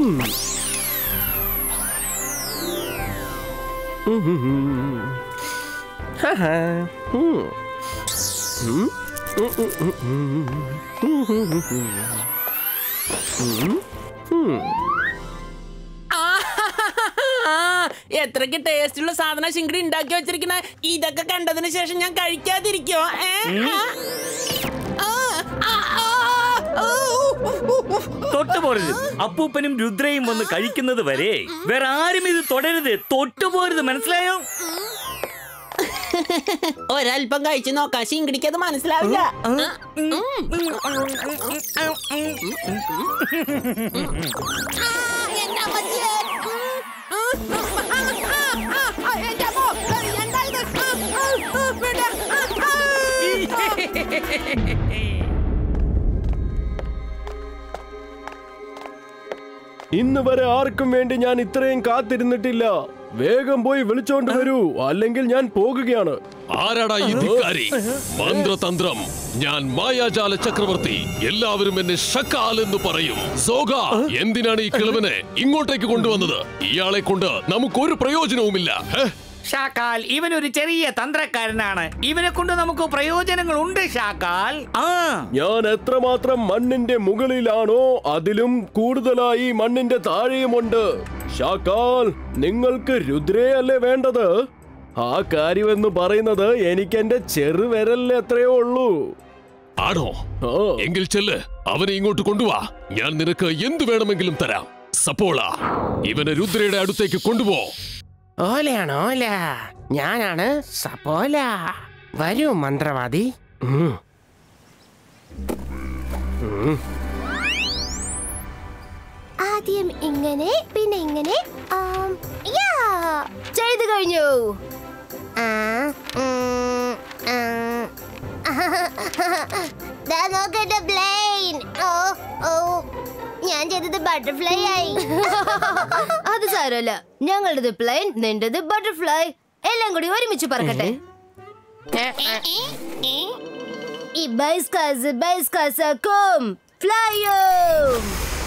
ഉം. ഉം, ഉം, ഉം. ഹാഹാ. ഉം. ഉം. ഉം, ഉം, ഉം, ഉം. ഉം, ഉം, ഉം, ഉം. ഉം. ഉം. ആ, എത്രക്ക് ടേസ്റ്റ് ഉള്ള സാധനം ശിങ്കടി ഉണ്ടാക്കി വെച്ചിരിക്കണ ഇതൊക്കെ കണ്ടതിന് ശേഷം ഞാൻ കഴിക്കാതിരിക്കോ ഏ? ആ, ആ, ആ, ആ, ഊ, ഊ, ഊ. തൊട്ടുപോരുത് അപ്പൂപ്പനും രുദ്രയും വന്ന് കഴിക്കുന്നത് വരെ വേറെ ആരും ഇത് തുടരുത് തൊട്ടുപോരുത് മനസ്സിലായോ ഒരല്പം കഴിച്ചു നോക്കാം ശിങ്കടിക്ക് അത് മനസ്സിലാവില്ല ഇന്ന് വരെ ആർക്കും വേണ്ടി ഞാൻ ഇത്രയും കാത്തിരുന്നിട്ടില്ല വേഗം പോയി വിളിച്ചോണ്ട് വരൂ അല്ലെങ്കിൽ ഞാൻ പോകുകയാണ് ആരാടാ ഈ ധിക്കാരി മന്ത്രതന്ത്രം ഞാൻ മായാജാല ചക്രവർത്തി എല്ലാവരും എന്നെ ഷക്കാൽ എന്ന് പറയും സോഗ എന്തിനാണ് ഈ കിളവനെ ഇങ്ങോട്ടേക്ക് കൊണ്ടുവന്നത് ഇയാളെ കൊണ്ട് നമുക്കൊരു പ്രയോജനവുമില്ല ഹെ? ഷാക്കാൽ ഇവനൊരു ചെറിയ തന്ത്രക്കാരനാണ് ഇവനെ കൊണ്ട് നമുക്ക് പ്രയോജനങ്ങൾ ഉണ്ട് ഷാക്കാൽ ആ ഞാൻ എത്രമാത്രം മണ്ണിന്റെ മുകളിലാണോ അതിലും കൂടുതലായി മണ്ണിന്റെ താഴെയുമുണ്ട് ഷാക്കാൽ നിങ്ങൾക്ക് രുദ്രയല്ലേ വേണ്ടത് ആ കാര്യമെന്ന് പറയുന്നത് എനിക്ക് എന്റെ ചെറുവിരലിൽ എത്രയോ ഉള്ളൂ ആണോ ഓ എങ്കിൽ ചെല്ല് അവനെ ഇങ്ങോട്ട് കൊണ്ടുവാ ഞാൻ നിനക്ക് എന്ത് വേണമെങ്കിലും തരാം സപ്പോള ഇവനെ രുദ്രയുടെ അടുത്തേക്ക് കൊണ്ടുപോ ഓലയാണ് ഓല ഞാനാണ് സപ്പോല വരൂ മന്ത്രവാദി ഉം. ആദ്യം ഇങ്ങനെ പിന്നെ ഇങ്ങനെ ആം, യാ ചെയ്തു കഴിഞ്ഞു ആ, ഉം, ആ. ദാ നോക്കട്ടെ പ്ലെയിൻ ഓ ഓ ഞാൻ ചെയ്തത് ബട്ടർഫ്ലൈ ആയി അത് സാരമല്ല ഞങ്ങളുടേത് പ്ലെയിൻ നിന്റേത് ബട്ടർഫ്ലൈ എല്ലാം കൂടി ഒരുമിച്ച് പറക്കട്ടെ ഈ ബൈസ്കാസ് ബൈസ്കാസക്കും ഫ്ലൈയും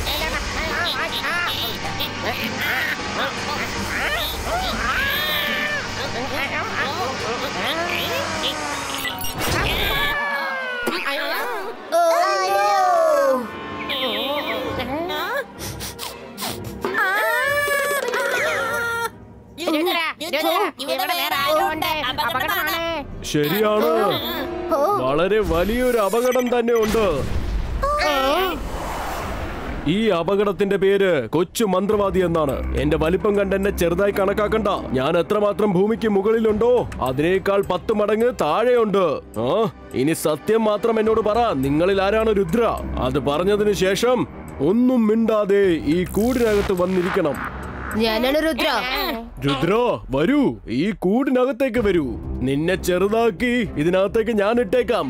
ശരിയാണ് വളരെ വലിയൊരു അപകടം തന്നെ ഉണ്ട് ഈ അപകടത്തിന്റെ പേര് കൊച്ചു മന്ത്രവാദി എന്നാണ് എന്റെ വലിപ്പം കണ്ട് എന്നെ ചെറുതായി കണക്കാക്കണ്ട ഞാൻ എത്രമാത്രം ഭൂമിക്ക് മുകളിലുണ്ടോ അതിനേക്കാൾ പത്ത് മടങ്ങ് താഴെയുണ്ട് ആ ഇനി സത്യം മാത്രം എന്നോട് പറ നിങ്ങളിൽ ആരാണ് രുദ്ര അത് പറഞ്ഞതിന് ശേഷം ഒന്നും മിണ്ടാതെ ഈ കൂടിനകത്ത് വന്നിരിക്കണം ഞാനാണ് രുദ്ര രുദ്ര വരൂ ഈ കൂടിനകത്തേക്ക് വരൂ നിന്നെ ചെറുതാക്കി ഇതിനകത്തേക്ക് ഞാൻ ഇട്ടേക്കാം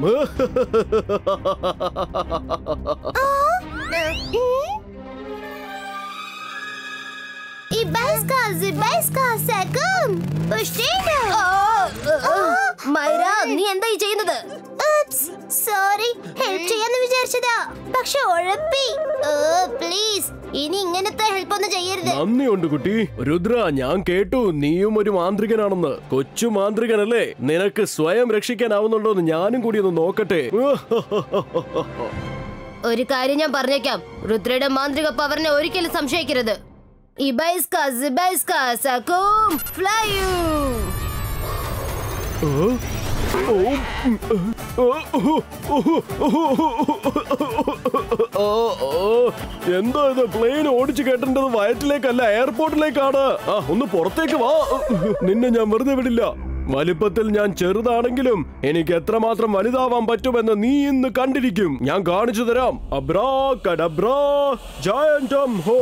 ഈ ബൈസ്കാസ് ബൈസ്കാസക്കും പുഷ്ടിയുടെ മൈര നീ എന്താ ഈ ചെയ്യുന്നത് സോറി ഹെൽപ്പ് ചെയ്യാന്ന് വിചാരിച്ചതാ പക്ഷെ ഉഴപ്പി പ്ലീസ് ഇനി ഇങ്ങനത്തെ ഹെൽപ്പ് ഒന്നും ചെയ്യരുത് നന്ദിയുണ്ട് കുട്ടി രുദ്ര ഞാൻ കേട്ടു നീയും ഒരു മാന്ത്രികനാണെന്ന് കൊച്ചു മാന്ത്രികനല്ലേ നിനക്ക് സ്വയം രക്ഷിക്കാനാവുന്നുണ്ടോ എന്ന് ഞാനും കൂടി ഒന്ന് നോക്കട്ടെ ഒരു കാര്യം ഞാൻ പറഞ്ഞേക്കാം രുദ്രയുടെ മാന്ത്രിക പവറിനെ ഒരിക്കലും സംശയിക്കരുത് ഈ ബൈസ്കാസ് ബൈസ്കാസക്കും ഫ്ലൈയും ഓ, ഉം, ഓ, ഓ, ഓ, ഓ, ഓ, എന്താ ഇത് പ്ലെയിൻ ഓടിച്ചു കേട്ടേണ്ടത് വയറ്റിലേക്കല്ല എയർപോർട്ടിലേക്കാണ് ആ ഒന്ന് പുറത്തേക്ക് വാ നിന്നെ ഞാൻ വെറുതെ വിടില്ല വലിപ്പത്തിൽ ഞാൻ ചെറുതാണെങ്കിലും എനിക്ക് എത്രമാത്രം വലുതാവാൻ പറ്റുമെന്ന് നീ ഇന്ന് കണ്ടിരിക്കും ഞാൻ കാണിച്ചു തരാം അബ്രാ കഡബ്രാ ജയന്റം ഹോ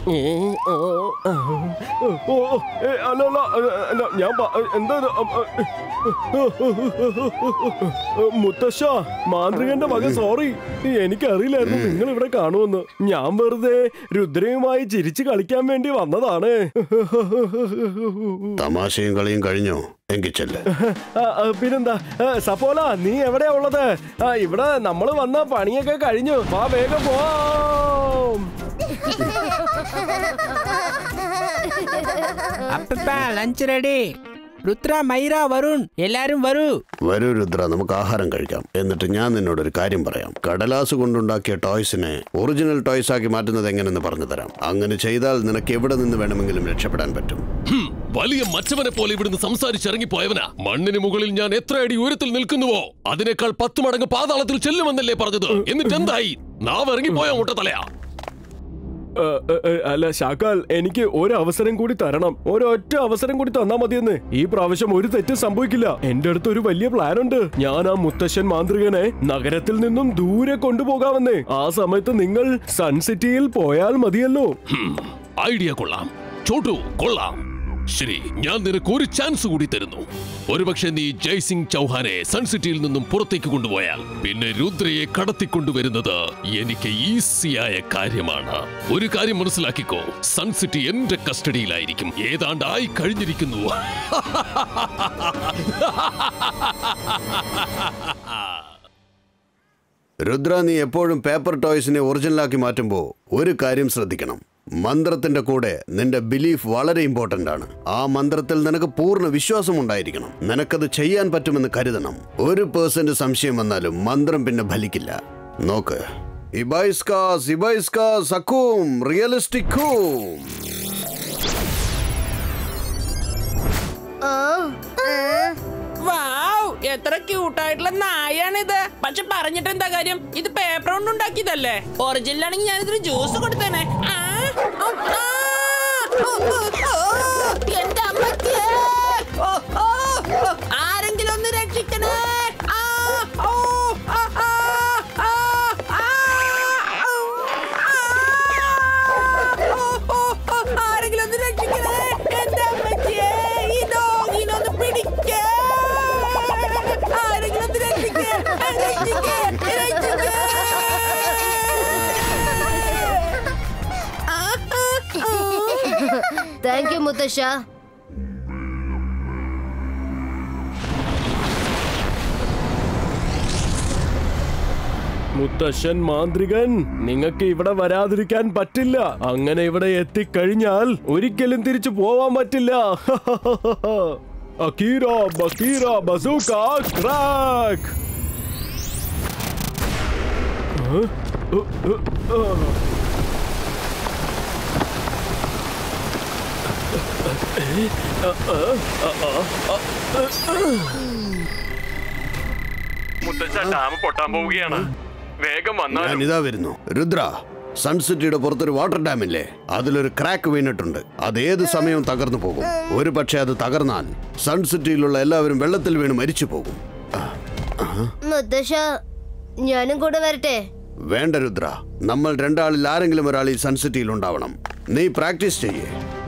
ഏ, ഓ, ആ, ഓ, ഏ, അല്ല അല്ല അല്ല, അല്ല, ഞാൻ പ- എന്താ ഇത്? അ, അ, മുത്തശ്ശ മാന്ത്രികന്റെ മകൻ സോറി എനിക്കറിയില്ലായിരുന്നു നിങ്ങൾ ഇവിടെ കാണുമെന്ന് ഞാൻ വെറുതെ രുദ്രയുമായി ചിരിച്ചു കളിക്കാൻ വേണ്ടി വന്നതാണ് തമാശയും കളിയും കഴിഞ്ഞോ എങ്കിൽ ചെല്ല് ആ, ആ, പിന്നെന്താ ആ, സപ്പോല നീ എവിടെയാ ഉള്ളത് ആ, ഇവിടെ നമ്മൾ വന്ന പണിയൊക്കെ കഴിഞ്ഞു വാ വേഗം പോവാം അപ്പ ലഞ്ച് റെഡി രുദ്ര മൈര വരുൺ എല്ലാരും വരൂ വരൂ രുദ്ര നമുക്ക് ആഹാരം കഴിക്കാം എന്നിട്ട് ഞാൻ നിന്നോട് ഒരു കാര്യം പറയാം കടലാസ് കൊണ്ടുണ്ടാക്കിയ ടോയ്സിനെ ഒറിജിനൽ ടോയ്സ് ആക്കി മാറ്റുന്നത് എങ്ങനെയെന്ന് പറഞ്ഞു തരാം അങ്ങനെ ചെയ്താൽ നിനക്ക് എവിടെ നിന്ന് വേണമെങ്കിലും രക്ഷപ്പെടാൻ പറ്റും ഹും, വലിയ മറ്റവനെ പോലെ ഇവിടുന്ന് സംസാരിച്ചിറങ്ങിപ്പോയവനാ മണ്ണിന് മുകളിൽ ഞാൻ എത്ര അടി ഉയരത്തിൽ നിൽക്കുന്നുവോ അതിനേക്കാൾ പത്ത് മടങ്ങ് പാതാളത്തിൽ ചെല്ലുമെന്നല്ലേ പറഞ്ഞത് എന്നിട്ട് എന്തായി നാവ് ഇറങ്ങിപ്പോയോ മുട്ടത്തലയാ ഏ, ഏ, ഏ, അല്ല ശാക്കാൽ എനിക്ക് ഒരു അവസരം കൂടി തരണം ഒരൊറ്റ അവസരം കൂടി തന്നാ മതിയെന്ന് ഈ പ്രാവശ്യം ഒരു തെറ്റും സംഭവിക്കില്ല എന്റെ അടുത്ത് ഒരു വലിയ പ്ലാൻ ഉണ്ട് ഞാൻ ആ മുത്തശ്ശൻ മാന്ത്രികനെ നഗരത്തിൽ നിന്നും ദൂരെ കൊണ്ടുപോകാമെന്ന് ആ സമയത്ത് നിങ്ങൾ സൺ സിറ്റിയിൽ പോയാൽ മതിയല്ലോ ഹും, ഐഡിയ കൊള്ളാം ചോട്ടു കൊള്ളാം ശരി ഞാൻ നിനക്ക് ഒരു ചാൻസ് കൂടി തരുന്നു ഒരുപക്ഷെ നീ ജയ്സിംഗ് ചൗഹാനെ സൺസിറ്റിയിൽ നിന്നും പുറത്തേക്ക് കൊണ്ടുപോയാൽ പിന്നെ രുദ്രയെ കടത്തിക്കൊണ്ടുവരുന്നത് എനിക്ക് ഈസിയായ കാര്യമാണ് ഒരു കാര്യം മനസ്സിലാക്കിക്കോ സൺസിറ്റി എന്റെ കസ്റ്റഡിയിലായിരിക്കും ഏതാണ്ട് ആയി കഴിഞ്ഞിരിക്കുന്നു രുദ്ര നീ എപ്പോഴും പേപ്പർ ടോയ്സിനെ ഒറിജിനലാക്കി മാറ്റുമ്പോൾ ഒരു കാര്യം ശ്രദ്ധിക്കണം മന്ത്രത്തിന്റെ കൂടെ നിന്റെ ബിലീഫ് വളരെ ഇമ്പോർട്ടന്റ് ആണ് ആ മന്ത്രത്തിൽ നിനക്ക് പൂർണ്ണ വിശ്വാസം ഉണ്ടായിരിക്കണം നിനക്കത് ചെയ്യാൻ പറ്റുമെന്ന് കരുതണം ഒരു പേഴ്സന്റ് സംശയം വന്നാലും മന്ത്രം പിന്നെ ഫലിക്കില്ല നോക്ക് ഇബൈസ്ക സിബൈസ്ക സക്കും റിയലിസ്റ്റിക്കും ആ, ആ. വാവ് എത്ര ക്യൂട്ടായിട്ടുള്ള നായാണിത് പക്ഷെ പറഞ്ഞിട്ട് എന്താ കാര്യം ഇത് പേപ്പർ കൊണ്ട് ഉണ്ടാക്കിയതല്ലേ ഒറിജിനൽ ആണെങ്കിൽ ഞാൻ ഇതിന് ജ്യൂസ് കൊടുത്തേനെ ആ, ഓ, ആ, ഓ, ഓ, ഓ, എന്റെ അമ്മച്ചിയെ. ഓ, ഓ, ഓ, ആരെങ്കിലും ഒന്ന് രക്ഷിക്കണേ ആ, ഓ, ആ, ആ, ആ, ആ, ഓ, ആ, ഓ, ഓ, ഓ, ആരെങ്കിലും ഒന്ന് രക്ഷിക്കണേ എന്റെ അമ്മച്ചിയെ ഈ ഡോഗിനൊന്ന് പിടിക്കേ ആരെങ്കിലും ഒന്ന് രക്ഷിക്കേ രക്ഷിക്കേ രക്ഷിക്കേ ആ, ആ, ആ. താങ്ക് യു മുത്തശ്ശ മുത്തശ്ശൻ മാന്ത്രികൻ നിങ്ങൾക്ക് ഇവിടെ വരാതിരിക്കാൻ പറ്റില്ല അങ്ങനെ ഇവിടെ എത്തിക്കഴിഞ്ഞാൽ ഒരിക്കലും തിരിച്ചു പോവാൻ പറ്റില്ല അക്കീര ബക്കീര ബസൂക്ക ക്രാക്ക് മുത്തച്ഛ ഡാം പൊട്ടാൻ പോവുകയാണ് വേഗം വന്നാൽ ഞാൻ ഇതാ വരുന്നു രുദ്ര സൺസിറ്റിയുടെ പുറത്തൊരു വാട്ടർ ഡാം ഇല്ലേ അതിലൊരു ക്രാക്ക് വീണിട്ടുണ്ട് അത് ഏത് സമയവും തകർന്നു പോകും ഒരു പക്ഷേ അത് തകർന്നാൽ സൺസിറ്റിയിലുള്ള എല്ലാവരും വെള്ളത്തിൽ വീണ് മരിച്ചു പോകും മുത്തശ്ശ ഞാനും കൂടെ വരട്ടെ വേണ്ട രുദ്ര നമ്മൾ രണ്ടാളിൽ ആരെങ്കിലും ഒരാൾ ഈ സൺസിറ്റിയിൽ ഉണ്ടാവണം നീ പ്രാക്ടീസ് ചെയ്യേ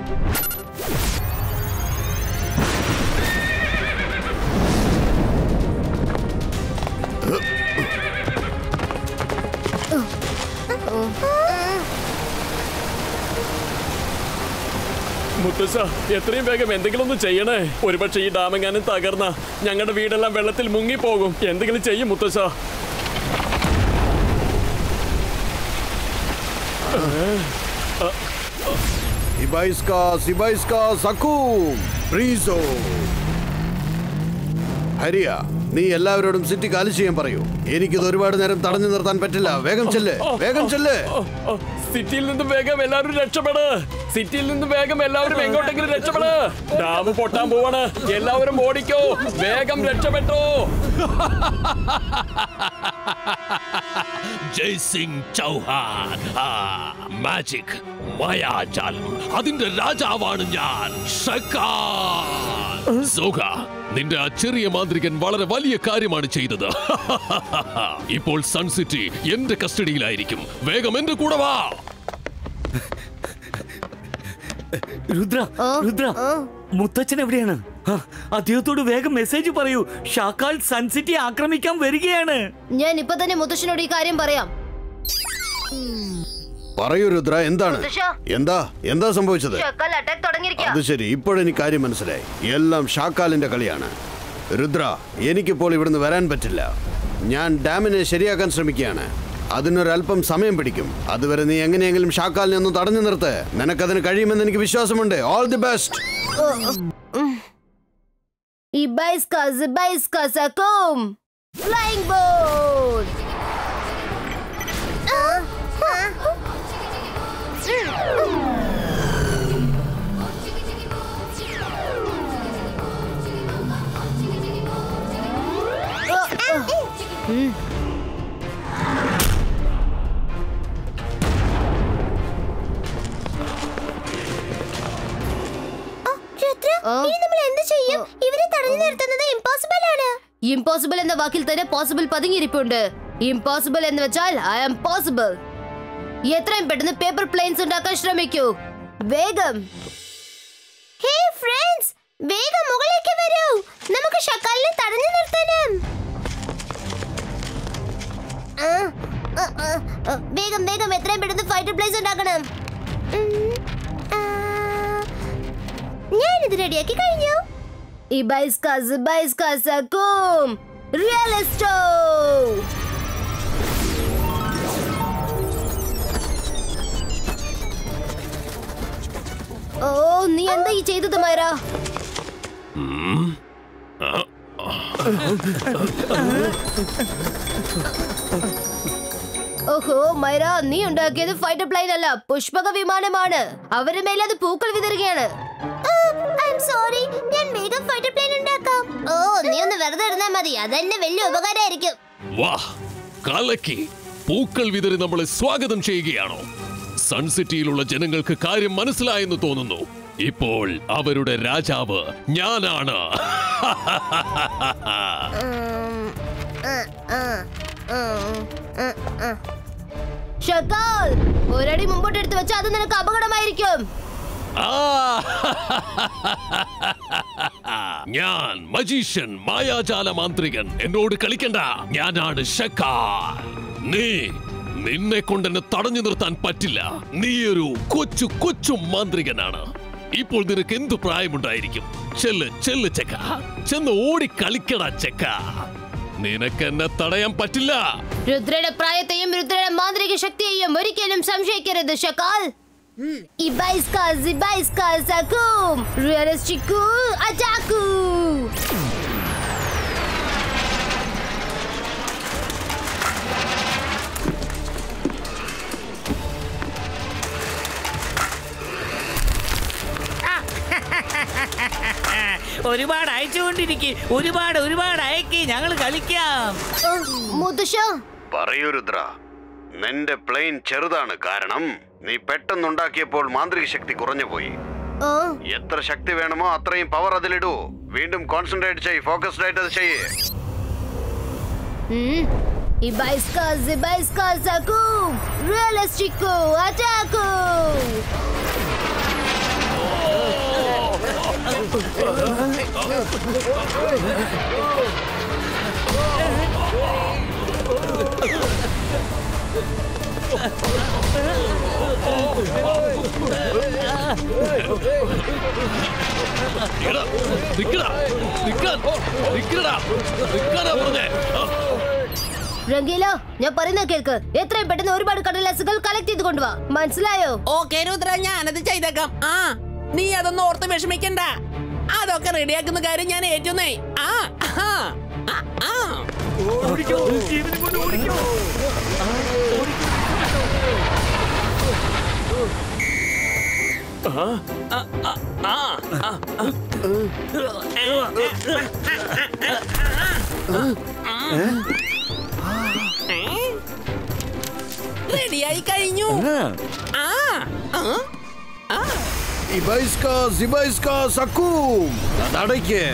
മുത്തച്ഛ എത്രയും വേഗം എന്തെങ്കിലും ഒന്ന് ചെയ്യണേ ഒരുപക്ഷെ ഈ ഡാം എങ്ങാനും തകർന്ന ഞങ്ങളുടെ വീടെല്ലാം വെള്ളത്തിൽ മുങ്ങിപ്പോകും എന്തെങ്കിലും ചെയ്യും മുത്തച്ഛ ഇബൈസ്ക സിബൈസ്ക സക്കൂം ബ്രീസോ ഹരിയ നീ എല്ലാവരോടും സിറ്റി കാലി ചെയ്യാൻ പറയൂ എനിക്കിത് ഒരുപാട് നേരം തടഞ്ഞു നിർത്താൻ പറ്റില്ല വേഗം ചെല്ല് വേഗം ചെല്ല് ഓ, ഓ, സിറ്റിയിൽ നിന്നും വേഗം എല്ലാവരും രക്ഷപ്പെട് സിറ്റിയിൽ നിന്നും വേഗം എല്ലാവരും എങ്ങോട്ടെങ്കിലും രക്ഷപ്പെട് ഡാം പൊട്ടാൻ പോവാണ് എല്ലാവരും ഓടിക്കോ വേഗം രക്ഷപ്പെട്ടോ ജയ്സിംഗ് ചൗഹാൻ മാജിക് മായാജാലം അതിന്റെ രാജാവാണ് ഞാൻ ഷക്കാൻ സോഹ നിന്റെ ആ ചെറിയ മാന്ത്രികൻ വളരെ വലിയ കാര്യമാണ് ചെയ്തത് ഇപ്പോൾ സൺസിറ്റി എന്റെ കസ്റ്റഡിയിലായിരിക്കും വേഗം എന്റെ കൂടെ വാ രുദ്ര ആ, രുദ്ര ആ. മുത്തച്ഛൻ എവിടെയാണ് ആ, അദ്ദേഹത്തോട് വേഗം മെസ്സേജ് പറയൂ ഷാക്കാൽ സൺസിറ്റി ആക്രമിക്കാൻ വരികയാണ് ഞാൻ ഇപ്പൊ തന്നെ മുത്തശ്ശനോട് ഈ കാര്യം പറയാം പറയൂ രുദ്ര എന്താണ് മുത്തശ്ശ. എന്താ എന്താ സംഭവിച്ചത് ഷക്കാൽ അറ്റാക്ക് തുടങ്ങിയിരിക്കാം അത് ശരി ഇപ്പോഴെനിക്ക് കാര്യം മനസ്സിലായി എല്ലാം ഷാക്കാലിന്റെ കളിയാണ് രുദ്ര എനിക്കിപ്പോൾ ഇവിടുന്ന് വരാൻ പറ്റില്ല ഞാൻ ഡാമിനെ ശരിയാക്കാൻ ശ്രമിക്കുകയാണ് അതിനൊരല്പം സമയം പിടിക്കും അതുവരെ നീ എങ്ങനെയെങ്കിലും ഷാക്കാലിനെ ഒന്ന് തടഞ്ഞു നിർത്ത് നിനക്കതിന് കഴിയുമെന്ന് എനിക്ക് വിശ്വാസമുണ്ട് all the best Ibaiska Zibaiska Sakum! Flying boat! Rudra ആ. ഇനി നമ്മൾ എന്ത് ചെയ്യും ഇവരെ തടഞ്ഞു നിർത്തുന്നത് ഇമ്പോസിബിൾ ആണ് ഇമ്പോസിബിൾ എന്ന വാക്കിൽ തന്നെ പോസിബിൾ പതുങ്ങിയിരിപ്പുണ്ട് ഇമ്പോസിബിൾ എന്ന് വെച്ചാൽ ഐ ആം പോസിബിൾ എത്രയും പെട്ടെന്ന് പേപ്പർ പ്ലെയിൻസ് ഉണ്ടാക്കാൻ ശ്രമിക്കൂ വേഗം ഹേ ഫ്രണ്ട്സ് വേഗം മുകളിലേക്ക് വരൂ നമുക്ക് ഷക്കാലിനെ തടഞ്ഞു നിർത്തണം ആ, ആ, ആ, ആ, വേഗം വേഗം എത്രയും പെട്ടെന്ന് ഫൈറ്റർ പ്ലേസ് ഉണ്ടാക്കണം ഉം, ആ, ഞാനിത് റെഡിയാക്കി കഴിഞ്ഞു Ibaiska Zibaiska Sakum! Realisto! ഓ നീ എന്താ ഈ ചെയ്തത് മൈറ ഓഹോ മൈറ നീ ഉണ്ടാക്കിയത് ഫൈറ്റർ പ്ലെയിൻ അല്ല പുഷ്പക വിമാനമാണ് അവരുടെ മേലെ അത് പൂക്കൾ വിതറുകയാണ് സോറി ഞാൻ വേഗം ഫൈറ്റർ പ്ലെയിൻ ഉണ്ടാക്കാം ഓ നീ ഒന്ന് വെറുതെ ഇരുന്നാ മതി അതെന്നെ വലിയ ഉപകാരമായിരിക്കും വാ കലക്കി പൂക്കൾ വിതറി നമ്മളെ സ്വാഗതം ചെയ്യുകയാണോ സൺസിറ്റിയിലുള്ള ജനങ്ങൾക്ക് കാര്യം മനസ്സിലായെന്ന് തോന്നുന്നു ഇപ്പോൾ അവരുടെ രാജാവ് ഞാനാണ് ഷക്കാൽ ഒരടി മുമ്പോട്ട് എടുത്ത് വെച്ചാൽ അത് നിനക്ക് അപകടമായിരിക്കും ആ! ഞാൻ മജീഷ്യൻ മായാജാല മാന്ത്രികൻ എന്നോട് കളിക്കണ്ട ഞാനാണ് ഷക്കാർ നീ നിന്നെ കൊണ്ട് എന്നെ തടഞ്ഞു നിർത്താൻ പറ്റില്ല നീ ഒരു കൊച്ചു കൊച്ചു മാന്ത്രികനാണ് ഇപ്പോൾ നിനക്ക് എന്തു പ്രായമുണ്ടായിരിക്കും ചെല്ല് ചെല്ല് ചെക്ക ചെന്ന് ഓടി കളിക്കടാ ചെക്ക നിനക്ക് എന്നെ തടയാൻ പറ്റില്ല രുദ്രയുടെ പ്രായത്തെയും രുദ്രയുടെ മാന്ത്രിക ശക്തിയെയും ഒരിക്കലും സംശയിക്കരുത് ഷക്കാൽ ഇബൈസ്ക സിബൈസ്ക സക്കും റിയലിസ്റ്റിക്കു അറ്റാക്കു ഒരുപാട് അയച്ചുകൊണ്ടിരിക്കും ഒരുപാട് ഒരുപാട് അയക്കി ഞങ്ങൾ കളിക്കാം മുത്തശ്ശ പറയൂ രുദ്ര നിന്റെ പ്ലെയിൻ ചെറുതാണ് കാരണം നീ പെട്ടെന്നുണ്ടാക്കിയപ്പോൾ മാന്ത്രിക ശക്തി കുറഞ്ഞു പോയി ആ എത്ര ശക്തി വേണമോ അത്രയും പവർ അതിലിടൂ വീണ്ടും കോൺസെൻട്രേറ്റ് ചെയ്യ് ഫോക്കസ്ഡ് ആയിട്ട് അത് ചെയ്യേ ഇബൈസ്ക സിബൈസ്ക സക്കും റിയലിസ്റ്റിക്കു അറ്റാക്കു എടാ, നിക്കടാ, നിക്കാൻ, നിക്കടാ, നിക്കാനാ പറഞ്ഞേ. ആ, രംഗീല ഞാൻ പറയുന്നത് കേൾക്ക് എത്രയും പെട്ടെന്ന് ഒരുപാട് കടലാസുകൾ കളക്ട് ചെയ്ത് കൊണ്ടുവാ മനസ്സിലായോ ഓക്കെ രുദ്ര ഞാനത് ചെയ്തേക്കാം ആ നീ അതൊന്നും ഓർത്ത് വിഷമിക്കണ്ട അതൊക്കെ റെഡിയാക്കുന്ന കാര്യം ഞാൻ ഏറ്റുന്നേ ആ ആ, ആ, ആ. റെഡിയായി കഴിഞ്ഞു ആ ആ, ആ ഇബൈസ്ക സിബൈസ്ക സക്കൂം അതടയ്ക്ക്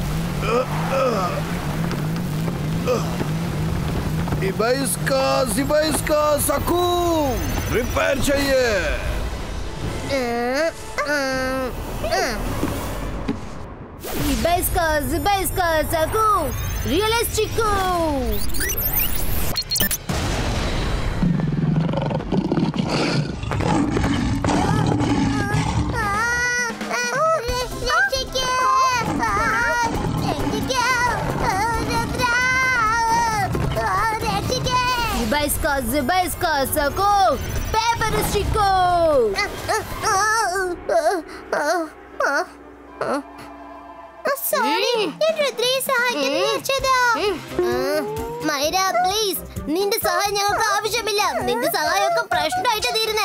ഇബൈസ്ക സിബൈസ്ക സക്കൂം റിപ്പയർ ചെയ്യേ ആ, ആ, Zibajska, zibajska, saku! Realistiku! Zibajska, zibajska, saku! Peperistiku! Sorry ഞാൻ രുദ്രയെ സഹായിക്കാൻ വിചാരിച്ചതാ മൈര പ്ലീസ് നിന്റെ സഹായം ഞങ്ങൾക്ക് ആവശ്യമില്ല നിന്റെ സഹായമൊക്കെ പ്രശ്നമായിട്ട് തീരുന്നേ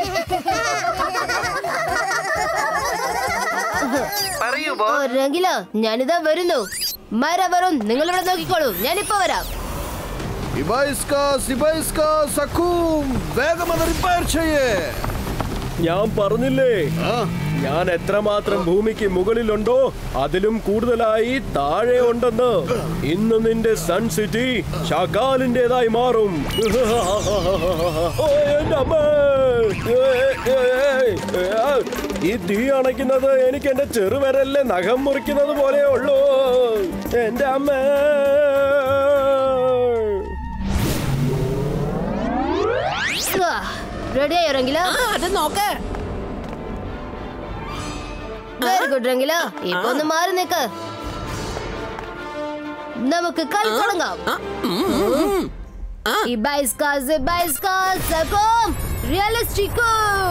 രംഗില ഞാനിതാ വരുന്നു മര വരും നിങ്ങൾ ഇവിടെ നോക്കിക്കോളൂ ഞാനിപ്പോ വരാം ഇബൈസ്ക സിബൈസ്ക സഖൂം വേഗം അത് റിപ്പയർ ചെയ്യേ ഞാൻ പറഞ്ഞില്ലേ ആ ഞാൻ എത്രമാത്രം ഭൂമിക്ക് മുകളിലുണ്ടോ അതിലും കൂടുതലായി താഴെ ഉണ്ടെന്ന് ഇന്ന് നിന്റെ സൺ സിറ്റി ഷകാലിന്റേതായി മാറും ഓ, എൻ്റെ അമ്മേ. ഏ, ഏ, ഏ, ഏ. ഈ തീ അണയ്ക്കുന്നത് എനിക്ക് എന്റെ ചെറുവിരലിലെ നഖം മുറിക്കുന്നത് പോലെ ഉള്ളൂ എന്റെ അമ്മേ റെഡിയായോ രംഗില ആ അത് നോക്ക് വെരി ഗുഡ് രംഗില ഇപ്പൊ ഒന്ന് മാറി നിക്ക് നമുക്ക് കളി തുടങ്ങാം ആ, ഉം, ഉം, ഉം. Ibaiska, Zibaiska, Sakom, Realistico!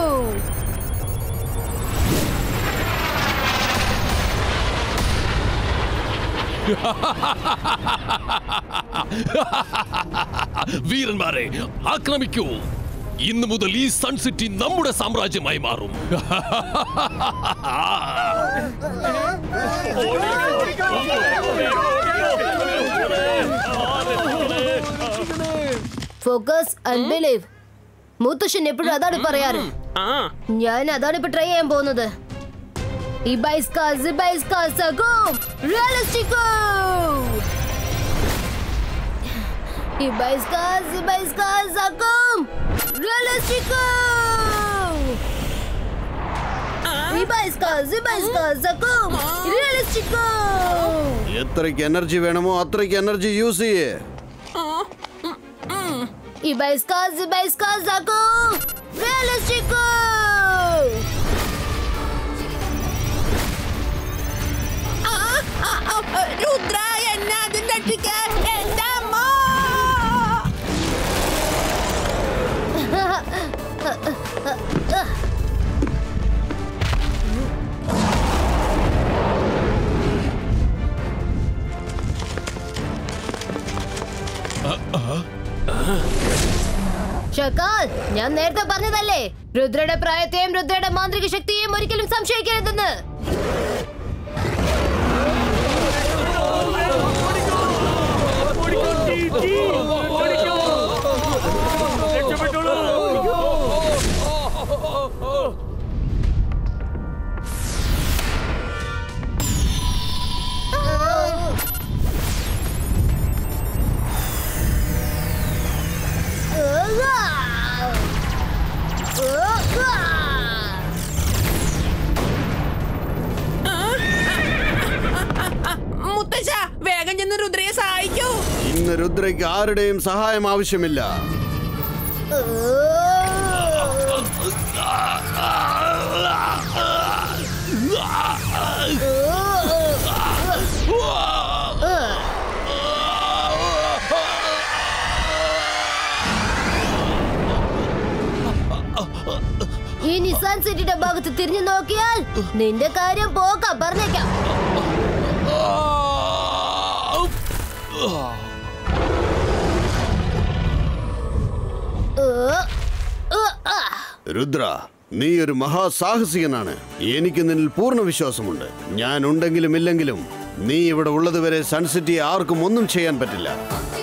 വീരന്മാരെ ആക്രമിക്കൂ ഇന്ന് മുതൽ ഈ സൺ സിറ്റി നമ്മുടെ സാമ്രാജ്യമായി മാറും ഫോക്കസ് ആൻഡ് ബിലീവ് മുത്തശ്ശൻ എപ്പോഴും അതാണ് പറയാറ് ആ ഞാൻ അതാണ് ഇപ്പൊ ട്രൈ ചെയ്യാൻ പോകുന്നത് ഇബൈസ്ക സിബൈസ്ക സഗോം റിയലിസ്റ്റിക്കോ ഇബൈസ്ക സിബൈസ്ക സഗോം റിയലിസ്റ്റിക്കോ ഇബൈസ്ക സിബൈസ്ക സഗോം റിയലിസ്റ്റിക്കോ എത്രയ്ക്ക് എനർജി വേണമോ അത്രയ്ക്ക് എനർജി യൂസ് ചെയ്യേ ഇബൈസ്ക സിബൈസ്ക സഗോം റിയലിസ്റ്റിക്കോ ആ, ആ, ആ, രുദ്ര എന്നെ അതിൽ രക്ഷിക്കാൻ എന്റെ അമ്മ ഷക്കാൽ ഞാൻ നേരത്തെ പറഞ്ഞതല്ലേ രുദ്രയുടെ പ്രായത്തെയും രുദ്രയുടെ മാന്ത്രിക ശക്തിയെയും ഒരിക്കലും സംശയിക്കരുതെന്ന് മുത്തശ്ശ വേഗം ചെന്ന് രുദ്രയെ സഹായിക്കൂ ഇന്ന് രുദ്രയ്ക്ക് ആരുടെയും സഹായം ആവശ്യമില്ല ഈ നിസാൻ സിറ്റിയുടെ ഭാഗത്ത് തിരിഞ്ഞു നോക്കിയാൽ നിന്റെ കാര്യം പോക്കാം പറഞ്ഞേക്കാം ഏ, ഏ, ആ. രുദ്ര നീ ഒരു മഹാസാഹസികനാണ് എനിക്ക് നിന്നിൽ പൂർണ്ണ വിശ്വാസമുണ്ട് ഞാൻ ഉണ്ടെങ്കിലും ഇല്ലെങ്കിലും നീ ഇവിടെ ഉള്ളതുവരെ സൺസിറ്റിയെ ആർക്കും ഒന്നും ചെയ്യാൻ പറ്റില്ല